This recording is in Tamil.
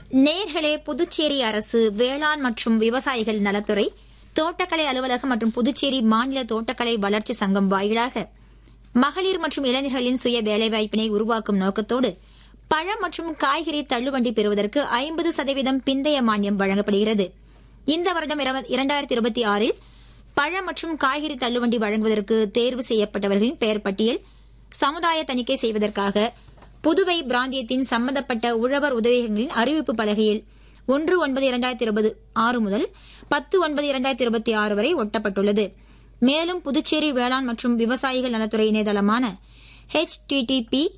நேர்களே புதுச்சேரி அரசு வேளாண் மற்றும் விவசாயிகள் நலத்துறை தோட்டக்கலை அலுவலகம் மற்றும் புதுச்சேரி மாநில தோட்டக்கலை வளர்ச்சி சங்கம் வாயிலாக மகளிர் மற்றும் இளைஞர்களின் சுய வேலைவாய்ப்பினை உருவாக்கும் நோக்கத்தோடு பழம் மற்றும் காய்கறி தள்ளுவண்டி பெறுவதற்கு ஐம்பது சதவீதம் பிந்தைய மானியம் வழங்கப்படுகிறது இந்த வருடம் இரண்டாயிரத்தி இருபத்தி ஆறில் பழம் மற்றும் காய்கறி தள்ளுவண்டி வழங்குவதற்கு தேர்வு செய்யப்பட்டவர்களின் பெயர் பட்டியல் சமுதாய தணிக்கை செய்வதற்காக புதுவை பிராந்தியத்தின் சம்பந்தப்பட்ட உழவர் உதவிகளின் அறிவிப்பு பலகையில் ஒன்று ஒன்பது இரண்டாயிரத்தி இருபது ஆறு முதல் பத்து ஒன்பது இரண்டாயிரத்தி இருபத்தி ஆறு வரை ஒட்டப்பட்டுள்ளது மேலும் புதுச்சேரி வேளாண் மற்றும் விவசாயிகள் நலத்துறை இணையதளமான ஹெச்டிடிபி